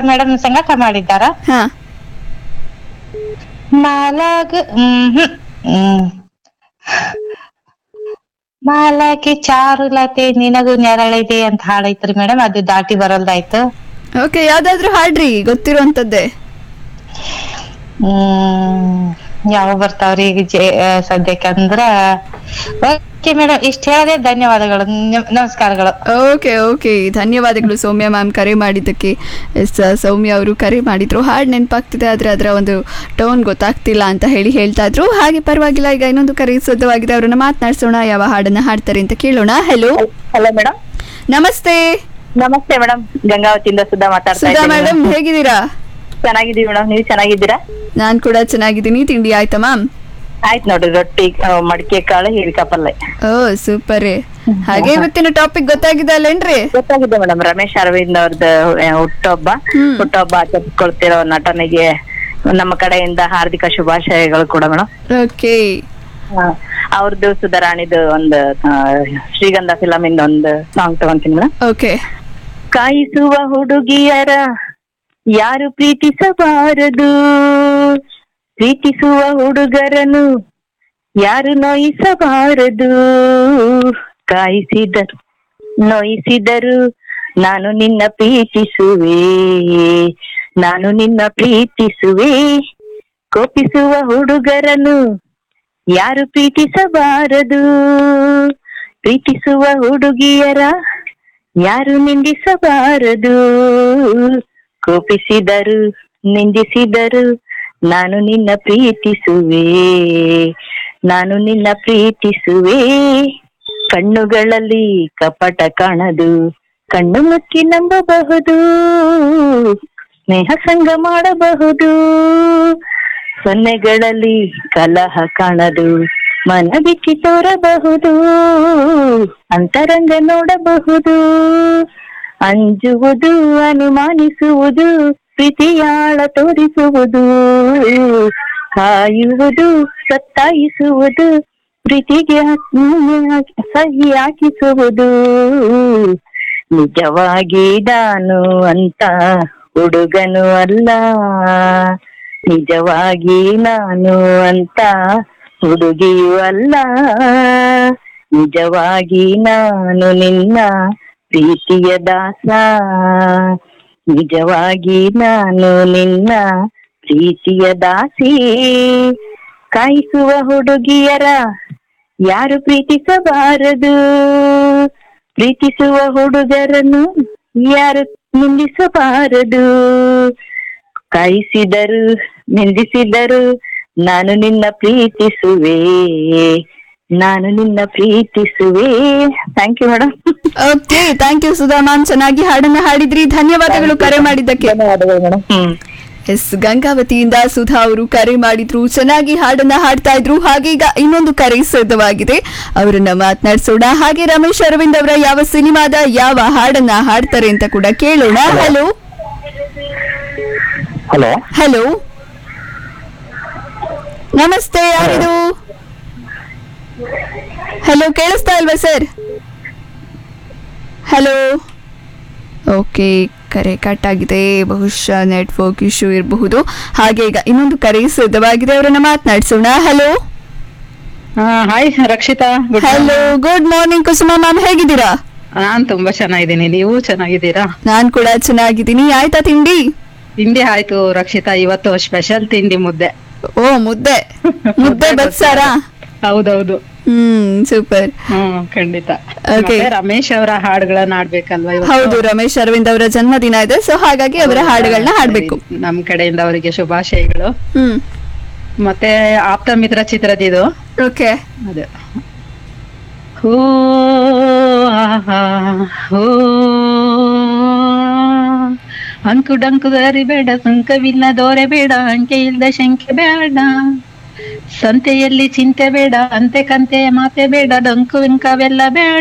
Madam ಸಂಗಟ ಮಾಡಿದ್ದಾರ ಹಾ ಮಾಲಾಗ ಹ್ಮ್ ಹ್ಮ್ ಹ್ಮ್ ಮಾಲಾಗೆ ಚಾರುಲತೆ ನಿನಗೂ ನೆರಳಿದೆ ಅಂತ ಹಾಡೈತ್ರಿ ಮೇಡಮ್ ಅದು ದಾಟಿ ಬರಲ್ದಾಯ್ತು ಓಕೆ ಯಾವ್ದಾದ್ರು ಹಾಡ್ರಿ ಗೊತ್ತಿರುವಂತದ್ದೇ ಹ್ಮ್ ಯಾವ ಬರ್ತಾವ್ರಿ ಈಗ ಜೆ- ಆ, ಸದ್ಯಕ್ಕೆ ಅಂದ್ರ ಓಕೆ ಮೇಡಮ್ ಇಷ್ಟ ಹೇಳದೆ ಧನ್ಯವಾದಗಳು ನ- ನಮಸ್ಕಾರಗಳು ಓಕೆ ಓಕೆ ಧನ್ಯವಾದಗಳು ಸೌಮ್ಯ ಮ್ಯಾಮ್ ಕರೆ ಮಾಡಿದ್ದಕ್ಕೆ ಎಸ್ ಸೌಮ್ಯ ಅವರು ಕರೆ ಮಾಡಿದ್ರು ಹಾಡು ನೆನಪಾಗ್ತಿದೆ ಆದರೆ ಅದರ ಒಂದು ಟೋನ್ ಗೊತ್ತಾಗ್ತಿಲ್ಲ ಅಂತ ಹೇಳಿ ಹೇಳ್ತಾ ಇದ್ರು ಹಾಗೆ ಪರವಾಗಿಲ್ಲ ಈಗ ಇನ್ನೊಂದು ಕರೆ ಸಿದ್ಧವಾಗಿದೆ ಅವರನ್ನ ಮಾತನಾಡ್ಸೋಣ ಯಾವ ಹಾಡನ್ನ ಹಾಡ್ತಾರೆ ಅಂತ ಕೇಳೋಣ ಹಲೋ ಹಲೋ ಮೇಡಮ್ ನಮಸ್ತೆ ನಮಸ್ತೆ ಮೇಡಮ್ ಗಂಗಾವತಿಯಿಂದ ಸುಧಾ ಮಾತಾಡ್ತಾ ಸುಧಾ ಇದ್ದೀನಿ ಮೇಡಮ್ madam. ಹೇಗಿದ್ದೀರಾ ಚೆನ್ನಾಗಿದ್ದೀವಿ ಮೇಡಮ್ ನೀವು ಚೆನ್ನಾಗಿದ್ದೀರಾ ನಾನು ಕೂಡ ಚೆನ್ನಾಗಿದ್ದೀನಿ ತಿಂಡಿ ಆಯ್ತಾ ಮ್ಯಾಮ್ ಆಯ್ತು ನೋಡ್ರಿ ರೊಟ್ಟಿ ಆ, ಮಡಿಕೆ ಕಾಳು ಹೀರಿಕಾ ಪಲ್ಲೆ ಓ ಸೂಪರ್ ಹಾಗೆ ಇವತ್ತಿನ ಟಾಪಿಕ್ ಗೊತ್ತಾಗಿದೆ ಅಲ್ಲೇನ್ರಿ ಗೊತ್ತಾಗಿದೆ ಮೇಡಮ್ ರಮೇಶ್ ಅರವಿಂದ್ ಅವ್ರದ್ದು ಆ, ಹುಟ್ಟುಹಬ್ಬ ಹ್ಮ್. ಹುಟ್ಟುಹಬ್ಬ ಆಚರಿಸ್ಕೊಳ್ತಿರೋ ನಟನಿಗೆ ನಮ್ಮ ಕಡೆಯಿಂದ ಹಾರ್ದಿಕ ಶುಭಾಶಯಗಳು ಕೂಡ ಮೇಡಮ್ ಓಕೆ ಅವ್ರದ್ದು ಸುಧಾರಾಣಿದು ಒಂದು ಆ, ಶ್ರೀಗಂಧ ಫಿಲಮ್ ಇಂದ ಒಂದು ಸಾಂಗ್ ತಗೊಂತೀನಿ ಮೇಡಮ್ ಓಕೆ ಕಾಯಿಸುವ ಹುಡುಗಿಯರ ಯಾರು ಪ್ರೀತಿಸಬಾರದು ಪ್ರೀತಿಸುವ ಹುಡುಗರನು ಯಾರು ನೋಯಿಸಬಾರದು ಕಾಯಿಸಿದರು ನೋಯಿಸಿದರು ನಾನು ನಿನ್ನ ಪ್ರೀತಿಸುವೆ ನಾನು ನಿನ್ನ ಪ್ರೀತಿಸುವೆ ಕೋಪಿಸುವ ಹುಡುಗರನು ಯಾರು ಪ್ರೀತಿಸಬಾರದು ಪ್ರೀತಿಸುವ ಹುಡುಗಿಯರ ಯಾರು ನಿಂದಿಸಬಾರದು ಕೋಪಿಸಿದರು ನಿಂದಿಸಿದರು ನಾನು ನಿನ್ನ ಪ್ರೀತಿಸುವೆ ನಾನು ನಿನ್ನ ಪ್ರೀತಿಸುವೆ ಕಣ್ಣುಗಳಲ್ಲಿ ಕಪಟ ಕಾಣದು ಕಣ್ಣು ಮುಚ್ಚಿ ನಂಬಬಹುದು ಸ್ನೇಹ ಸಂಗ ಮಾಡಬಹುದು ಸೊನ್ನೆಗಳಲ್ಲಿ ಕಲಹ ಕಾಣದು ಮನ ಬಿಚ್ಚಿ ತೋರಬಹುದು ಅಂತರಂಗ ನೋಡಬಹುದು ಅಂಜುವುದು ಅನುಮಾನಿಸುವುದು ಪ್ರೀತಿಯಾಳ ತೋರಿಸುವುದು ಕಾಯುವುದು ಸತ್ತಾಯಿಸುವುದು ಪ್ರೀತಿಗೆ ಸಹಿ ಹಾಕಿಸುವುದು ನಿಜವಾಗಿ ನಾನು ಅಂತ ಹುಡುಗನು ಅಲ್ಲ ನಿಜವಾಗಿ ನಾನು ಅಂತ ಹುಡುಗಿಯೂ ಅಲ್ಲ ನಿಜವಾಗಿ ನಾನು ನಿನ್ನ ಪ್ರೀತಿಯ ದಾಸ ನಿಜವಾಗಿ ನಾನು ನಿನ್ನ ಪ್ರೀತಿಯ ದಾಸಿ ಕಾಯಿಸುವ ಹುಡುಗಿಯರ ಯಾರು ಪ್ರೀತಿಸಬಾರದು ಪ್ರೀತಿಸುವ ಹುಡುಗರನ್ನು ಯಾರು ನಿಂದಿಸಬಾರದು ಕಾಯಿಸಿದರು ನಿಂದಿಸಿದರು ನಾನು ನಿನ್ನ ಪ್ರೀತಿಸುವೆ ನಾನು ನಿನ್ನ ಪ್ರೀತಿಸುವೆ thank you madam okay thank you Sudha ma'am ಚೆನ್ನಾಗಿ ಹಾಡನ್ನ ಹಾಡಿದ್ರಿ ಧನ್ಯವಾದಗಳು ಕರೆ ಮಾಡಿದ್ದಕ್ಕೆ ಧನ್ಯವಾದಗಳು ಮೇಡಮ್ ಹ್ಮ್ ಎಸ್ ಗಂಗಾವತಿಯಿಂದ ಸುಧಾ ಅವರು ಕರೆ ಮಾಡಿದ್ರು ಚೆನ್ನಾಗಿ ಹಾಡನ್ನ ಹಾಡ್ತಾ ಇದ್ರು ಹಾಗೆ ಈಗ ಇನ್ನೊಂದು ಕರೆ ಸಿದ್ಧವಾಗಿದೆ ಅವರನ್ನ ಮಾತನಾಡಿಸೋಣ ಹಾಗೆ ರಮೇಶ್ ಅರವಿಂದ್ ಅವರ ಯಾವ ಸಿನಿಮಾದ ಯಾವ ಹಾಡನ್ನ ಹಾಡ್ತಾರೆ ಅಂತ ಕೂಡ ಕೇಳೋಣ ಹಲೋ ಹಲೋ ಹಲೋ ನಮಸ್ತೆ ಯಾರಿದು ಹಲೋ ಕೇಳಿಸ್ತಾ ಇಲ್ವಾ ಸರ್ ಹಲೋ ಓಕೆ ಕರೆ ಕಟ್ ಆಗಿದೆ ಬಹುಶಃ ನೆಟ್ವರ್ಕ್ ಇಶ್ಯೂ ಇರಬಹುದು ಹಾಗೆ ಈಗ ಇನ್ನೊಂದು ಕರೆ ಸಿದ್ಧವಾಗಿದೆ ಅವರನ್ನ ಮಾತನಾಡಿಸೋಣ hello hi Rakshita good hello good morning Kusuma ma'am ಹೇಗಿದ್ದೀರಾ ನಾನ್ ತುಂಬಾ ಚೆನ್ನಾಗಿದ್ದೀನಿ ನೀವು ಚೆನ್ನಾಗಿದ್ದೀರಾ ನಾನ್ ಕೂಡ ಚೆನ್ನಾಗಿದ್ದೀನಿ ಆಯ್ತಾ ತಿಂಡಿ ತಿಂಡಿ ಆಯ್ತು ರಕ್ಷಿತಾ ಇವತ್ತು ಸ್ಪೆಷಲ್ ತಿಂಡಿ ಮುದ್ದೆ ಓ ಮುದ್ದೆ ಮುದ್ದೆ ಬಸ್ಸಾರಾ ಹೌದೌದು ಹ್ಮ್ ಸೂಪರ್ ಹ್ಮ್ ಖಂಡಿತ Okay. ಮತ್ತೆ ರಮೇಶ್ ಅವರ ಹಾಡುಗಳನ್ನ ಆಡ್ಬೇಕಲ್ವಾ ಇವತ್ತು? ಹೌದು ರಮೇಶ್ ಅರವಿಂದ್ ಅವರ ಜನ್ಮದಿನ ಇದೆ ಸೊ ಹಾಗಾಗಿ ಅವರ ಹಾಡುಗಳನ್ನ ಹಾಡ್ಬೇಕು ನಮ್ ಕಡೆಯಿಂದ ಅವರಿಗೆ ಶುಭಾಶಯಗಳು ಹ್ಮ್ ಮತ್ತೆ ಆಪ್ತ ಮಿತ್ರ ಚಿತ್ರದಿದು ಓಕೆ ಅದೇ ಹೋ ಆಹಾ, ಹೋ ಅಂಕು ಡಂಕು ಬೇಡ ಸುಂಕವಿಲ್ಲ ದೋರೆ ಬೇಡ ಅಂಕೆ ಇಲ್ದ ಶಂಕೆ ಬೇಡ ಸಂತೆಯಲ್ಲಿ ಚಿಂತೆ ಬೇಡ ಅಂತೆ ಕಂತೆ ಮಾತೆ ಬೇಡ ಡಂಕು ಇಂಕವೆಲ್ಲ ಬೇಡ